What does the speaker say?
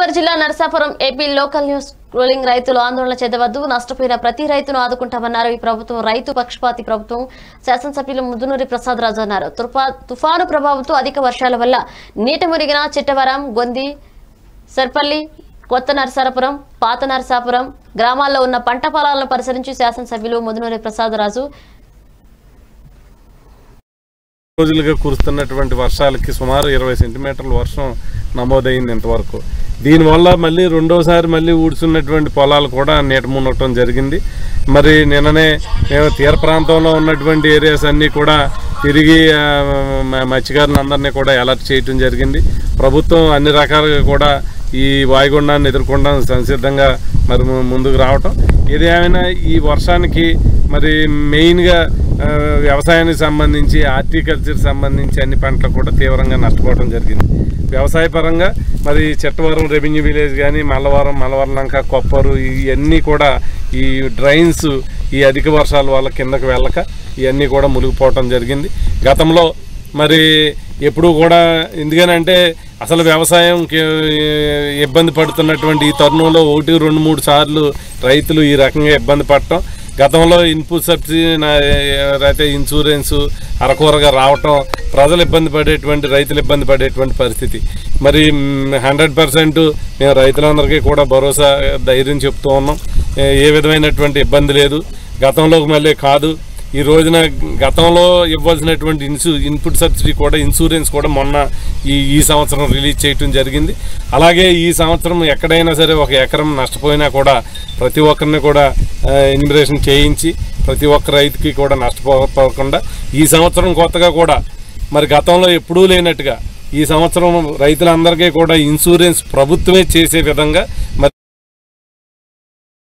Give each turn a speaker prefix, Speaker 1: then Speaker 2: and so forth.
Speaker 1: గోదావరి జిల్లా Narasapuram AP local news ruling రైతులు ఆందోళన చెందవద్దు నష్టపోయిన ప్రతి రైతును ఆదుకుంటామన్నారు ఈ ప్రభుత్వం రైతు పక్షపాతి ప్రభుత్వం శాసనసభ్యులు ముదునూరి ప్రసాద్ రాజు అన్నారు తుఫా తుఫాను ప్రభావంతో అధిక వర్షాల వల్ల నీట మురిగిన చిట్టవరం గొంది సర్పల్లి కొత్త నరసాపురం పాత నరసాపురం గ్రామాల్లో ఉన్న పంట పొలాలను పరిశీలించి శాసనసభ్యులు ముదునూరి ప్రసాద్ రాజు
Speaker 2: రోజులుగా కురుస్తున్నటువంటి వర్షాలకి సుమారు ఇరవై సెంటీమీటర్ల వర్షం నమోదైంది ఇంతవరకు దీనివల్ల మళ్ళీ రెండోసారి మళ్ళీ ఊడ్చున్నటువంటి పొలాలు కూడా నీట మునగటం జరిగింది మరి నిన్ననే మేము తీర ప్రాంతంలో ఉన్నటువంటి ఏరియాస్ అన్నీ కూడా తిరిగి ఆ, మ- మత్స్యకారులందరినీ కూడా అలర్ట్ చేయటం జరిగింది ప్రభుత్వం అన్ని రకాలుగా కూడా ఈ వాయుగుండాన్ని ఎదుర్కొనడానికి సంసిద్ధంగా మరి ము- ముందుకు రావటం ఏది ఏమైనా ఈ వర్షానికి మరి మెయిన్గా ఆ, వ్యవసాయానికి సంబంధించి హార్టికల్చర్ సంబంధించి అన్ని పంటలు కూడా తీవ్రంగా నష్టపోవడం జరిగింది వ్యవసాయ పరంగా మరి చెట్టవరం రెవెన్యూ విలేజ్ కానీ మల్లవరం మల్లవరం లంక కొప్పరు ఇవన్నీ కూడా ఈ డ్రైన్స్ ఈ అధిక వర్షాల వల్ల కిందకు వెళ్ళక ఇవన్నీ కూడా మునిగిపోవటం జరిగింది గతంలో మరి ఎప్పుడు కూడా ఎందుకనంటే అసలు వ్యవసాయం ఇబ్బంది పడుతున్నటువంటి ఈ తరుణంలో ఒకటి రెండు మూడు సార్లు రైతులు ఈ రకంగా ఇబ్బంది పడటం గతంలో ఇన్పుట్ సబ్సిడీ నా- అయితే ఇన్సూరెన్స్ అరకొరగా రావటం ప్రజలు ఇబ్బంది పడేటువంటి రైతులు ఇబ్బంది పడేటువంటి పరిస్థితి మరి హండ్రెడ్ పర్సెంట్ మేము రైతులందరికీ కూడా భరోసా ధైర్యం చెప్తూ ఉన్నాం ఏ- ఏ విధమైనటువంటి ఇబ్బంది లేదు గతంలోకి మళ్ళీ కాదు ఈ రోజున గతంలో ఇవ్వాల్సినటువంటి ఇన్సూ ఇన్పుట్ సబ్సిడీ కూడా ఇన్సూరెన్స్ కూడా మొన్న ఈ ఈ సంవత్సరం రిలీజ్ చేయటం జరిగింది అలాగే ఈ సంవత్సరం ఎక్కడైనా సరే ఒక ఎకరం నష్టపోయినా కూడా ప్రతి ఒక్కరిని కూడా ఇన్మిరేషన్ చేయించి ప్రతి ఒక్క రైతుకి కూడా నష్టపోకుండా ఈ సంవత్సరం కొత్తగా కూడా మరి గతంలో ఎప్పుడూ లేనట్టుగా ఈ సంవత్సరం రైతులందరికీ కూడా ఇన్సూరెన్స్ ప్రభుత్వమే చేసే విధంగా మరి